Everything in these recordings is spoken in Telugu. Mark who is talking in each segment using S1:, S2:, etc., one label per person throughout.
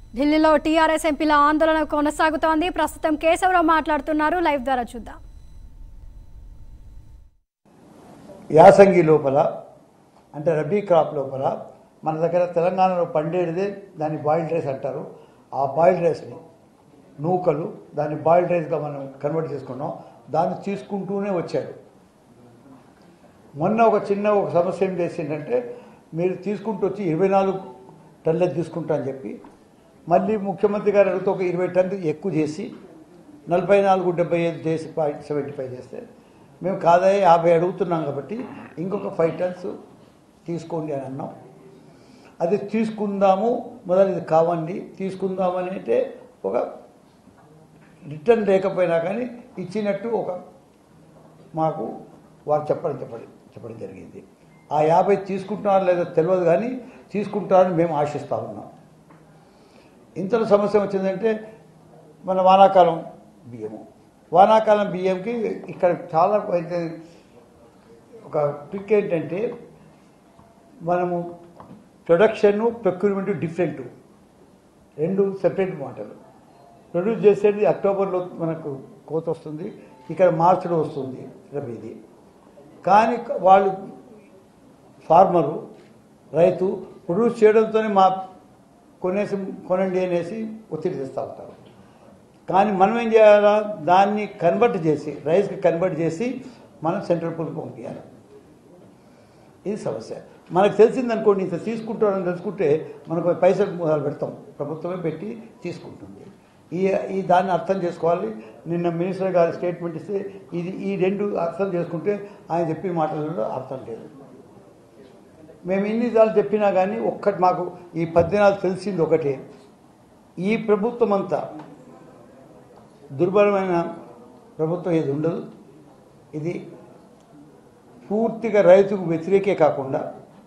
S1: ఢిల్లీలో టీఆర్ఎస్ ఎంపీల ఆందోళన కొనసాగుతోంది ప్రస్తుతం కేశవరావు మాట్లాడుతున్నారు లైవ్ ద్వారా చూద్దాం
S2: యాసంగి లోపల అంటే రబీ క్రాప్ లోపల మన దగ్గర తెలంగాణలో పండేటిదే దాన్ని బాయిల్డ్ రైస్ అంటారు ఆ బాయిల్డ్ రైస్ని నూకలు దాన్ని బాయిల్డ్ రైస్గా మనం కన్వర్ట్ చేసుకున్నాం దాన్ని తీసుకుంటూనే వచ్చాడు మొన్న ఒక చిన్న ఒక సమస్య ఏం చేసిందంటే మీరు తీసుకుంటూ వచ్చి ఇరవై నాలుగు టన్నులు తీసుకుంటా అని చెప్పి మళ్ళీ ముఖ్యమంత్రి గారు అడిగితే ఒక ఇరవై టన్నులు ఎక్కువ చేసి నలభై నాలుగు డెబ్బై ఐదు చేసి పాయింట్ సెవెంటీ ఫైవ్ చేస్తే మేము కాదయ్య యాభై అడుగుతున్నాం కాబట్టి ఇంకొక ఫైవ్ టన్స్ తీసుకోండి అని అన్నాం అది తీసుకుందాము మొదలు ఇది కావండి తీసుకుందామని అంటే ఒక రిటర్న్ లేకపోయినా కానీ ఇచ్చినట్టు ఒక మాకు వారు చెప్పడం చెప్పడం చెప్పడం జరిగింది ఆ యాభై తీసుకుంటున్నారో లేదో తెలియదు కానీ తీసుకుంటారని మేము ఆశిస్తూ ఉన్నాం ఇంతలో సమస్య వచ్చిందంటే మన వానాకాలం బియ్యము వానాకాలం బియ్యంకి ఇక్కడ చాలా అయితే ఒక ట్రిక్ ఏంటంటే మనము ప్రొడక్షన్ ప్రొక్యూర్మెంట్ డిఫరెంట్ రెండు సెపరేట్ మాటలు ప్రొడ్యూస్ చేసేది అక్టోబర్లో మనకు కోత వస్తుంది ఇక్కడ మార్చిలో వస్తుంది రబీది కానీ వాళ్ళు ఫార్మరు రైతు ప్రొడ్యూస్ చేయడంతోనే మా కొనేసి కొనండి అనేసి ఒత్తిడి తెస్తూ ఉంటారు కానీ మనం ఏం చేయాలా దాన్ని కన్వర్ట్ చేసి రైస్కి కన్వర్ట్ చేసి మనం సెంట్రల్ పూల్కి పంపించాలి ఇది సమస్య మనకు తెలిసిందనుకోండి ఇంత తీసుకుంటారని తెలుసుకుంటే మనకు పైసలు మొదలు పెడతాం ప్రభుత్వమే పెట్టి తీసుకుంటుంది ఈ ఈ దాన్ని అర్థం చేసుకోవాలి నిన్న మినిస్టర్ గారి స్టేట్మెంట్ ఇస్తే ఇది ఈ రెండు అర్థం చేసుకుంటే ఆయన చెప్పిన మాటలలో అర్థం లేదు మేము ఇన్నిసార్లు చెప్పినా కానీ ఒక్కటి మాకు ఈ పద్దెనాలు తెలిసింది ఒకటే ఈ ప్రభుత్వం అంతా దుర్బలమైన ప్రభుత్వం ఇది ఉండదు ఇది పూర్తిగా రైతుకు వ్యతిరేకే కాకుండా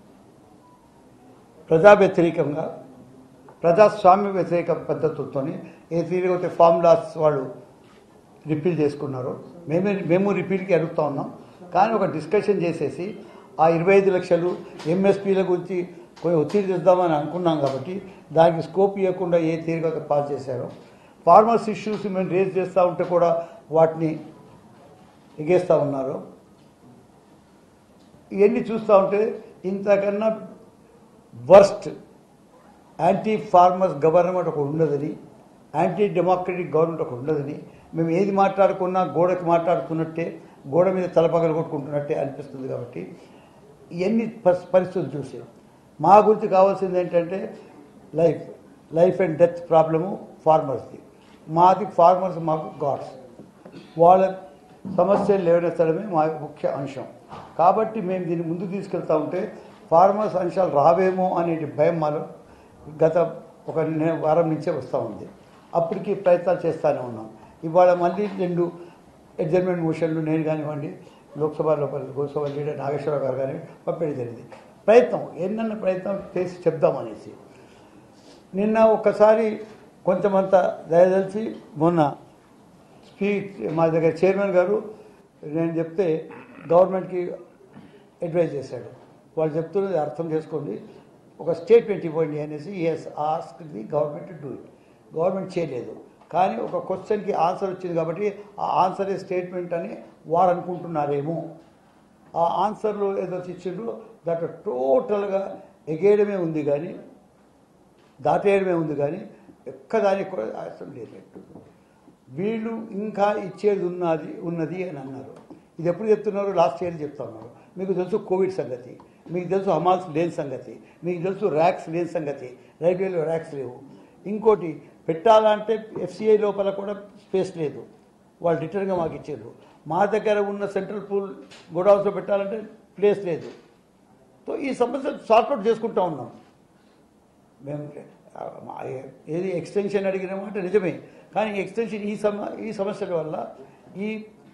S2: ప్రజా వ్యతిరేకంగా ప్రజాస్వామ్య వ్యతిరేక పద్ధతులతో ఏ తీరుగైతే ఫార్ములాస్ వాళ్ళు రిపీల్ చేసుకున్నారో మేమే మేము రిపీల్కి అడుగుతా ఉన్నాం కానీ ఒక డిస్కషన్ చేసేసి ఆ ఇరవై ఐదు లక్షలు ఎంఎస్పీల గురించి కొంచెం ఒత్తిడి తెద్దామని అనుకున్నాం కాబట్టి దానికి స్కోప్ ఇవ్వకుండా ఏ తీరుగా పాస్ చేశారో ఫార్మర్స్ ఇష్యూస్ మేము రేజ్ చేస్తూ ఉంటే కూడా వాటిని ఎగేస్తూ ఉన్నారు ఇవన్నీ చూస్తూ ఉంటే ఇంతకన్నా వర్స్ట్ యాంటీ ఫార్మర్స్ గవర్నమెంట్ ఒకటి ఉండదని యాంటీ డెమోక్రటిక్ గవర్నమెంట్ ఒకటి ఉండదని మేము ఏది మాట్లాడుకున్నా గోడకి మాట్లాడుతున్నట్టే గోడ మీద తలపగలు కొట్టుకుంటున్నట్టే అనిపిస్తుంది కాబట్టి ఇవన్నీ పరి- పరిస్థితులు చూసి మా గురించి కావాల్సింది ఏంటంటే life life and death problem ఫార్మర్స్ది మాది ఫార్మర్స్ మాకు గాడ్స్ వాళ్ళ సమస్యలు లేవనెత్తడమే మా ముఖ్య అంశం కాబట్టి మేము దీన్ని ముందు తీసుకెళ్తా ఉంటే ఫార్మర్స్ అంశాలు రావేమో అనే భయం మాలో గత ఒక నె- వారం నుంచే వస్తూ ఉంది అప్పటికి ప్రయత్నాలు చేస్తూనే ఉన్నాం ఇవాళ మళ్ళీ రెండు అడ్జర్మెంట్ మోషన్లు నేను కానివ్వండి లోక్సభ లోపల లోక్సభ లీడర్ నాగేశ్వరరావు గారు కానీ పంపిణీ జరిగింది ప్రయత్నం ఎన్నన్న ప్రయత్నం చేసి చెప్దామనేసి నిన్న ఒక్కసారి కొంచెమంత దయదలిచి మొన్న స్పీచ్ మా దగ్గర చైర్మన్ గారు నేను చెప్తే గవర్నమెంట్కి అడ్వైజ్ చేశాడు వాళ్ళు చెప్తున్నది అర్థం చేసుకోండి ఒక స్టేట్మెంట్ ఇవ్వండి అనేసి yes ask the government do it government చేయలేదు కానీ ఒక క్వశ్చన్కి ఆన్సర్ వచ్చింది కాబట్టి ఆ ఆన్సరే స్టేట్మెంట్ అని వారు అనుకుంటున్నారేమో ఆ ఆన్సర్లో ఏదో ఇచ్చిండ్రు దాంట్లో టోటల్గా ఎగేయడమే ఉంది కానీ దాటేయడమే ఉంది కానీ ఎక్కదానికి కూడా అసలు లేదు వీళ్ళు ఇంకా ఇచ్చేది ఉన్నది ఉన్నది అని అన్నారు ఇది ఎప్పుడు చెప్తున్నారు లాస్ట్ ఇయర్ చెప్తా ఉన్నారు మీకు తెలుసు కోవిడ్ సంగతి మీకు తెలుసు హమాల్స్ లేని సంగతి మీకు తెలుసు ర్యాక్స్ లేని సంగతి రైల్వేలో ర్యాక్స్ లేవు ఇంకోటి పెట్టాలంటే ఎఫ్సిఐ లోపల కూడా స్పేస్ లేదు వాళ్ళు రిటర్న్గా మాకు ఇచ్చారు మా దగ్గర ఉన్న సెంట్రల్ పూల్ గోడౌన్స్లో పెట్టాలంటే ప్లేస్ లేదు సో ఈ సమస్య సార్ట్అవుట్ చేసుకుంటా ఉన్నాం మేము ఆ, మా- ఏది ఎక్స్టెన్షన్ అడిగిన మాట నిజమే కానీ ఎక్స్టెన్షన్ ఈ సమ ఈ సమస్యల వల్ల ఈ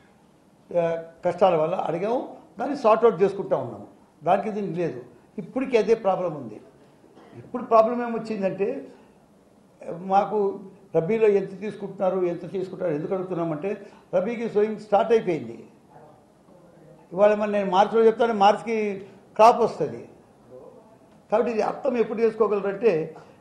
S2: ఆ, కష్టాల వల్ల అడిగాము దాన్ని సార్ట్అవుట్ చేసుకుంటా ఉన్నాము దానికి దీనికి లేదు ఇప్పటికీ అదే ప్రాబ్లం ఉంది ఇప్పుడు ప్రాబ్లం ఏమొచ్చిందంటే మాకు రబీలో ఎంత తీసుకుంటున్నారు ఎంత తీసుకుంటారు ఎందుకు అడుగుతున్నామంటే రబీకి సోయింగ్ స్టార్ట్ అయిపోయింది ఇవాళ మరి నేను మార్చిలో చెప్తాను మార్చికి క్రాప్ వస్తుంది కాబట్టి ఇది అర్థం ఎప్పుడు చేసుకోగలరంటే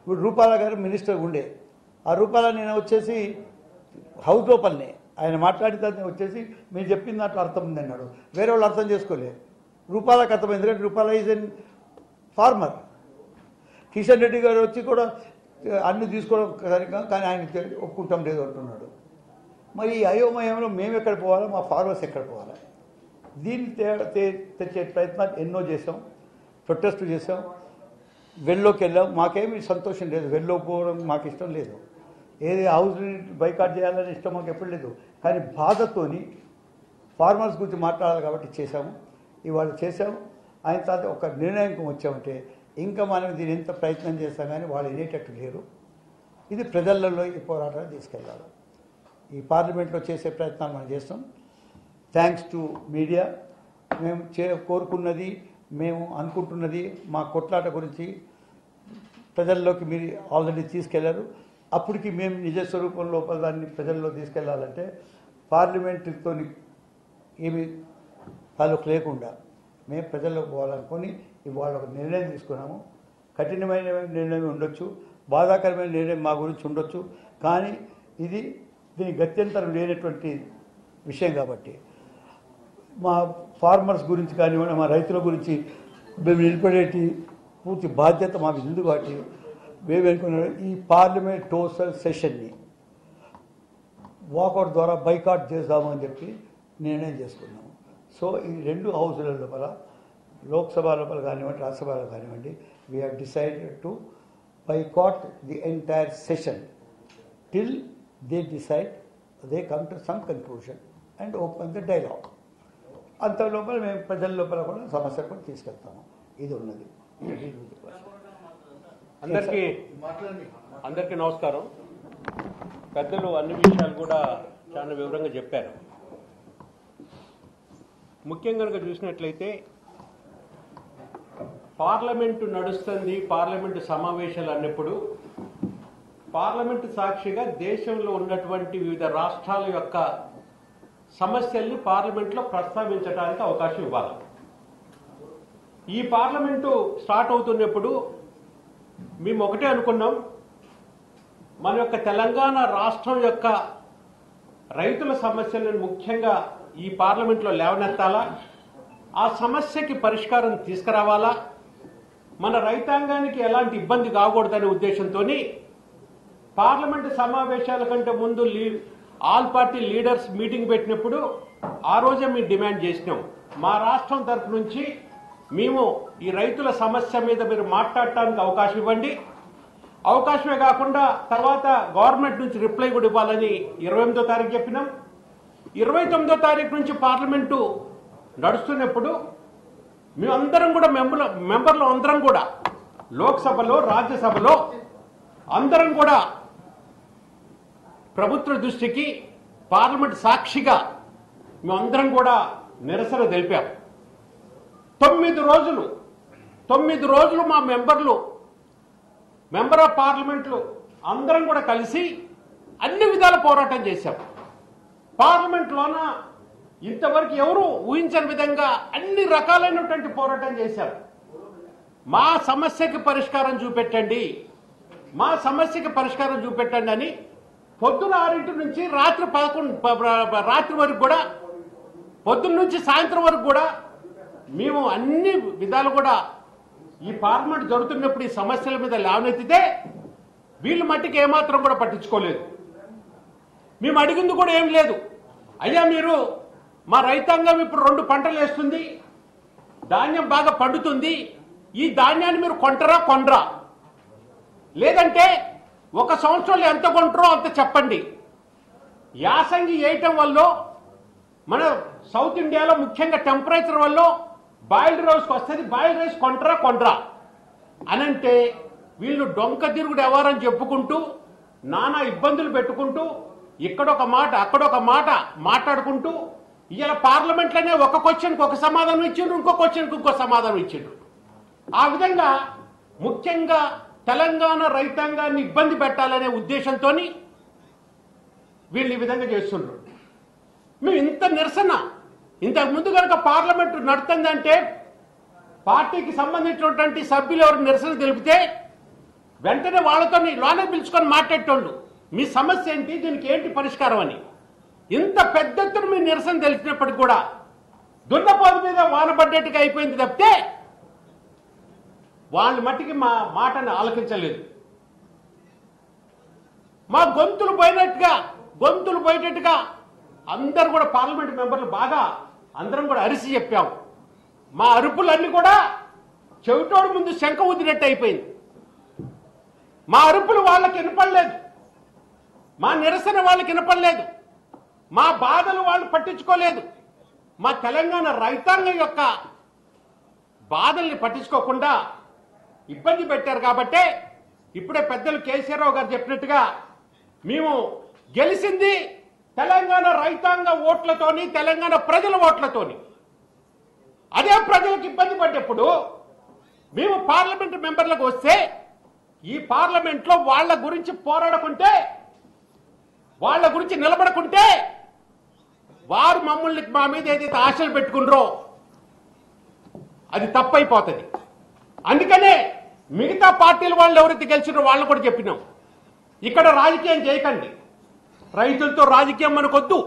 S2: ఇప్పుడు రూపాల గారు మినిస్టర్ ఉండే ఆ రూపాల నేను వచ్చేసి హౌస్ లోపలనే ఆయన మాట్లాడిన తర్వాత వచ్చేసి మీరు చెప్పిన దాంట్లో అర్థం ఉంది అన్నాడు వేరే వాళ్ళు అర్థం చేసుకోలే రూపాలకు అర్థమైంది ఎందుకంటే రూపాల is an farmer Kishan Reddy గారు వచ్చి కూడా అన్ని తీసుకోవడం సరిగ్గా కానీ ఆయన తె- ఒప్పుకుంటాం లేదు అంటున్నాడు మరి ఈ అయోమయంలో మేము ఎక్కడ పోవాలా మా ఫార్మర్స్ ఎక్కడ పోవాలా దీన్ని తే- తే- తెచ్చే ప్రయత్నాలు ఎన్నో చేసాం ప్రొటెస్ట్ చేసాం వెళ్ళలోకి వెళ్ళాం మాకేమీ సంతోషం లేదు వెళ్ళలోకి పోవడం మాకు ఇష్టం లేదు ఏది హౌస్ బైకాట్ చేయాలని ఇష్టం మాకు ఎప్పుడు లేదు కానీ బాధతోని ఫార్మర్స్ గురించి మాట్లాడాలి కాబట్టి చేశాము ఇవాళ చేశాము ఆయన తర్వాత ఒక నిర్ణయంకి వచ్చామంటే ఇంకా మనం దీని ఎంత ప్రయత్నం చేస్తాం కానీ వాళ్ళు వినేటట్టు లేరు ఇది ప్రజలలో ఈ పోరాటాన్ని తీసుకెళ్ళాలి ఈ పార్లమెంట్లో చేసే ప్రయత్నాలు మనం చేస్తాం థ్యాంక్స్ టు మీడియా మేము చే కోరుకున్నది మేము అనుకుంటున్నది మా కొట్లాట గురించి ప్రజల్లోకి మీరు ఆల్రెడీ తీసుకెళ్లారు అప్పటికి మేము నిజ స్వరూపం లోపల దాన్ని ప్రజల్లో తీసుకెళ్లాలంటే పార్లమెంటుతో ఏమి తాలూకు లేకుండా మేము ప్రజల్లోకి పోవాలనుకొని ఇవాళ ఒక నిర్ణయం తీసుకున్నాము కఠినమైన నిర్ణయం ఉండొచ్చు బాధాకరమైన నిర్ణయం మా గురించి ఉండొచ్చు కానీ ఇది దీని గత్యంతరం లేనటువంటి విషయం కాబట్టి మా ఫార్మర్స్ గురించి కానివ్వండి మా రైతుల గురించి మేము నిలబడేటి పూర్తి బాధ్యత మాకు ఉంది కాబట్టి మేము అనుకున్నాం ఈ పార్లమెంట్ టోటల్ సెషన్ని వాకౌట్ ద్వారా బైకాట్ చేద్దామని చెప్పి నిర్ణయం చేసుకున్నాము సో ఈ రెండు హౌసుల లోపల లోక్సభ లోపల కానివ్వండి రాజ్యసభలో కానివ్వండి we have decided to boycott the entire session till they decide they come to some conclusion and open the dialogue అంత లోపల మేము ప్రజల లోపల కూడా సమస్య కూడా తీసుకెళ్తాము ఇది ఉన్నది
S3: అందరికీ అందరికీ నమస్కారం పెద్దలు అన్ని విషయాలు కూడా చాలా వివరంగా చెప్పారు ముఖ్యంగా కనుక చూసినట్లయితే పార్లమెంటు నడుస్తుంది పార్లమెంటు సమావేశాలు అన్నప్పుడు పార్లమెంటు సాక్షిగా దేశంలో ఉన్నటువంటి వివిధ రాష్ట్రాల యొక్క సమస్యల్ని పార్లమెంట్లో ప్రస్తావించడానికి అవకాశం ఇవ్వాలి ఈ పార్లమెంటు స్టార్ట్ అవుతున్నప్పుడు మేము ఒకటే అనుకున్నాం మన యొక్క తెలంగాణ రాష్ట్రం యొక్క రైతుల సమస్యలను ముఖ్యంగా ఈ పార్లమెంట్లో లేవనెత్తాలా ఆ సమస్యకి పరిష్కారం తీసుకురావాలా మన రైతాంగానికి ఎలాంటి ఇబ్బంది కాకూడదనే ఉద్దేశంతో పార్లమెంటు సమావేశాల కంటే ముందు లీ ఆల్ పార్టీ లీడర్స్ మీటింగ్ పెట్టినప్పుడు ఆ రోజే మేము డిమాండ్ చేసినాం మా రాష్ట్రం తరపు నుంచి మేము ఈ రైతుల సమస్య మీద మీరు మాట్లాడటానికి అవకాశం ఇవ్వండి అవకాశమే కాకుండా తర్వాత గవర్నమెంట్ నుంచి రిప్లై కూడా ఇవ్వాలని ఇరవై ఎనిమిదో తారీఖు చెప్పినాం ఇరవై తొమ్మిదో తారీఖు నుంచి పార్లమెంటు నడుస్తున్నప్పుడు మేమందరం కూడా మెంబర్ల మెంబర్లు అందరం కూడా లోక్సభలో రాజ్యసభలో అందరం కూడా ప్రభుత్వ దృష్టికి పార్లమెంట్ సాక్షిగా మేమందరం కూడా నిరసన తెలిపాం తొమ్మిది రోజులు తొమ్మిది రోజులు మా మెంబర్లు మెంబర్ ఆఫ్ పార్లమెంట్లు అందరం కూడా కలిసి అన్ని విధాల పోరాటం చేశాం పార్లమెంట్లోన ఇంతవరకు ఎవరు ఊహించని విధంగా అన్ని రకాలైనటువంటి పోరాటం చేశారు మా సమస్యకి పరిష్కారం చూపెట్టండి మా సమస్యకి పరిష్కారం చూపెట్టండి అని పొద్దున ఆరింటి నుంచి రాత్రి పదకొండు ప- ప- రాత్రి వరకు కూడా పొద్దున్న నుంచి సాయంత్రం వరకు కూడా మేము అన్ని విధాలు కూడా ఈ పార్లమెంట్ జరుగుతున్నప్పుడు ఈ సమస్యల మీద లేవనెత్తితే వీళ్ళు మట్టికి ఏమాత్రం కూడా పట్టించుకోలేదు మేము అడిగింది కూడా ఏం లేదు అయ్యా మీరు మా రైతాంగం ఇప్పుడు రెండు పంటలు వేస్తుంది ధాన్యం బాగా పండుతుంది ఈ ధాన్యాన్ని మీరు కొంటరా కొనరా లేదంటే ఒక సంవత్సరంలో ఎంత కొంటారో అంత చెప్పండి యాసంగి వేయటం వల్ల మన సౌత్ ఇండియాలో ముఖ్యంగా టెంపరేచర్ వల్ల బాయిల్డ్ రైస్కి వస్తుంది బాయిల్డ్ రైస్ కొంటరా కొంటరా అనంటే వీళ్ళు డొంక తిరుగుడు ఎవరని చెప్పుకుంటూ నానా ఇబ్బందులు పెట్టుకుంటూ ఇక్కడొక మాట అక్కడొక మాట మాట్లాడుకుంటూ ఇవాళ పార్లమెంట్లోనే ఒక క్వశ్చన్కి ఒక సమాధానం ఇచ్చిండ్రు ఇంకో క్వశ్చన్కి ఇంకో సమాధానం ఇచ్చిండ్రు ఆ విధంగా ముఖ్యంగా తెలంగాణ రైతాంగాన్ని ఇబ్బంది పెట్టాలనే ఉద్దేశంతో వీళ్ళు ఈ విధంగా చేస్తున్నారు మేము ఇంత నిరసన ఇంతకు ముందు కనుక పార్లమెంట్ నడుతుందంటే పార్టీకి సంబంధించినటువంటి సభ్యులు ఎవరు నిరసన తెలిపితే వెంటనే వాళ్ళతో లోన పిలుచుకొని మాట్లాడేటోళ్ళు మీ సమస్య ఏంటి దీనికి ఏంటి పరిష్కారం అని ఇంత పెద్ద ఎత్తున మీ నిరసన తెలిసినప్పటికి కూడా దున్నపోతు మీద వాన పడ్డట్టుగా అయిపోయింది తప్పితే వాళ్ళ మట్టికి మా మాటను ఆలకించలేదు మా గొంతులు పోయినట్టుగా గొంతులు పోయేటట్టుగా అందరు కూడా పార్లమెంట్ మెంబర్లు బాగా అందరం కూడా అరిసి చెప్పాం మా అరుపులన్నీ కూడా చెవిటోడు ముందు శంఖ ఊదినట్టు అయిపోయింది మా అరుపులు వాళ్ళకి వినపడలేదు మా నిరసన వాళ్ళకి వినపడలేదు మా బాధలు వాళ్ళు పట్టించుకోలేదు మా తెలంగాణ రైతాంగం యొక్క బాధల్ని పట్టించుకోకుండా ఇబ్బంది పెట్టారు కాబట్టే ఇప్పుడే పెద్దలు కేసీఆర్రావు గారు చెప్పినట్టుగా మేము గెలిచింది తెలంగాణ రైతాంగ ఓట్లతోని తెలంగాణ ప్రజల ఓట్లతోని అదే ప్రజలకు ఇబ్బంది పడ్డప్పుడు మేము పార్లమెంట్ మెంబర్లకు వస్తే ఈ పార్లమెంట్లో వాళ్ళ గురించి పోరాడకుంటే వాళ్ళ గురించి నిలబడకుంటే వారు మమ్మల్ని మా మీద ఏదైతే ఆశలు పెట్టుకున్నారో అది తప్పైపోతుంది అందుకనే మిగతా పార్టీల వాళ్ళు ఎవరైతే గెలిచినారో వాళ్ళు కూడా చెప్పినాం ఇక్కడ రాజకీయం చేయకండి రైతులతో రాజకీయం మనకొద్దు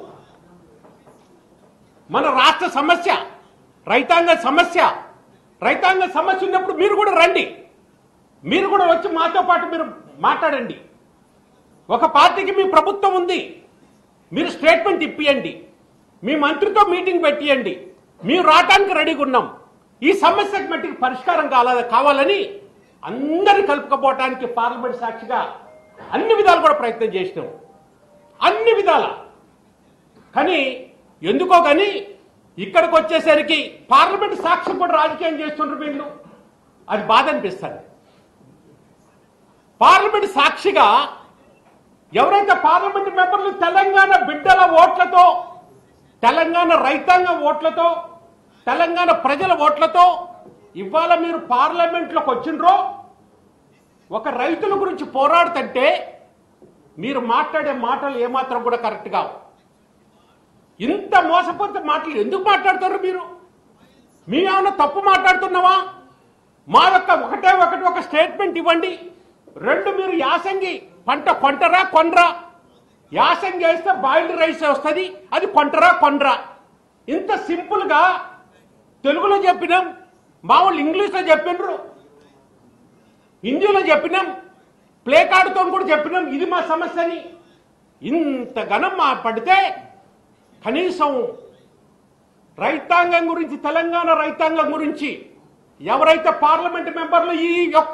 S3: మన రాష్ట్ర సమస్య రైతాంగ సమస్య రైతాంగ సమస్య ఉన్నప్పుడు మీరు కూడా రండి మీరు కూడా వచ్చి మాతో పాటు మీరు మాట్లాడండి ఒక పార్టీకి మీ ప్రభుత్వం ఉంది మీరు స్టేట్మెంట్ ఇప్పియండి మీ మంత్రితో మీటింగ్ పెట్టియండి మీరు రావటానికి రెడీగా ఉన్నాం ఈ సమస్యకు మట్టికి పరిష్కారం కావాల కావాలని అందరిని కలుపుకపోవటానికి పార్లమెంట్ సాక్షిగా అన్ని విధాలు కూడా ప్రయత్నం చేసినాం అన్ని విధాల కానీ ఎందుకో కానీ ఇక్కడికి వచ్చేసరికి పార్లమెంట్ సాక్షి కూడా రాజకీయం చేస్తుంటారు వీళ్ళు అది బాధ అనిపిస్తుంది పార్లమెంట్ సాక్షిగా ఎవరైతే పార్లమెంట్ మెంబర్లు తెలంగాణ బిడ్డల ఓట్లతో తెలంగాణ రైతాంగ ఓట్లతో తెలంగాణ ప్రజల ఓట్లతో ఇవాళ మీరు పార్లమెంట్లోకి వచ్చిండ్రో ఒక రైతుల గురించి పోరాడుతుంటే మీరు మాట్లాడే మాటలు ఏమాత్రం కూడా కరెక్ట్ కావు ఇంత మోసపోతే మాటలు ఎందుకు మాట్లాడతారు మీరు మేమేమన్నా తప్పు మాట్లాడుతున్నావా మా యొక్క ఒకటే ఒకటి ఒక స్టేట్మెంట్ ఇవ్వండి రెండు మీరు యాసంగి పంట కొంటరా కొనరా యాసంగి వేస్తే బాయిల్డ్ రైస్ వస్తుంది అది కొంటరా కొనరా ఇంత సింపుల్గా తెలుగులో చెప్పినాం మా వాళ్ళు ఇంగ్లీష్లో చెప్పిండ్రు హిందీలో చెప్పినాం ప్లే కార్డుతో కూడా చెప్పినాం ఇది మా సమస్య అని ఇంత ఘనం మా పడితే కనీసం రైతాంగం గురించి తెలంగాణ రైతాంగం గురించి ఎవరైతే పార్లమెంట్ మెంబర్లు ఈ యొక్క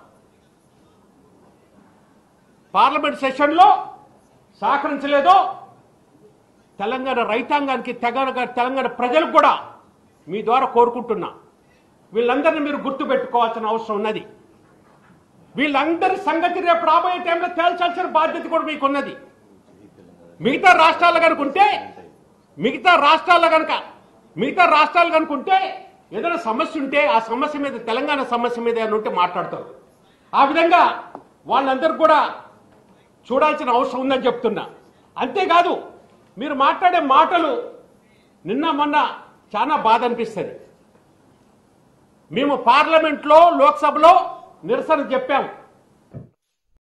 S3: పార్లమెంట్ సెషన్లో సహకరించలేదో తెలంగాణ రైతాంగానికి తెగ తెలంగాణ ప్రజలకు కూడా మీ ద్వారా కోరుకుంటున్నా వీళ్ళందరినీ మీరు గుర్తు పెట్టుకోవాల్సిన అవసరం ఉన్నది వీళ్ళందరి సంగతి రేపు రాబోయే టైంలో తేల్చాల్సిన బాధ్యత కూడా మీకు ఉన్నది మిగతా రాష్ట్రాలు కనుకుంటే మిగతా రాష్ట్రాల్లో కనుక మిగతా రాష్ట్రాలు కనుకుంటే ఏదైనా సమస్య ఉంటే ఆ సమస్య మీద తెలంగాణ సమస్య మీద ఏమైనా ఉంటే మాట్లాడతారు ఆ విధంగా వాళ్ళందరూ కూడా చూడాల్సిన అవసరం ఉందని చెప్తున్నా అంతేకాదు మీరు మాట్లాడే మాటలు నిన్న మొన్న చాలా బాధ అనిపిస్తుంది మేము పార్లమెంట్లో లోక్సభలో నిరసన చెప్పాము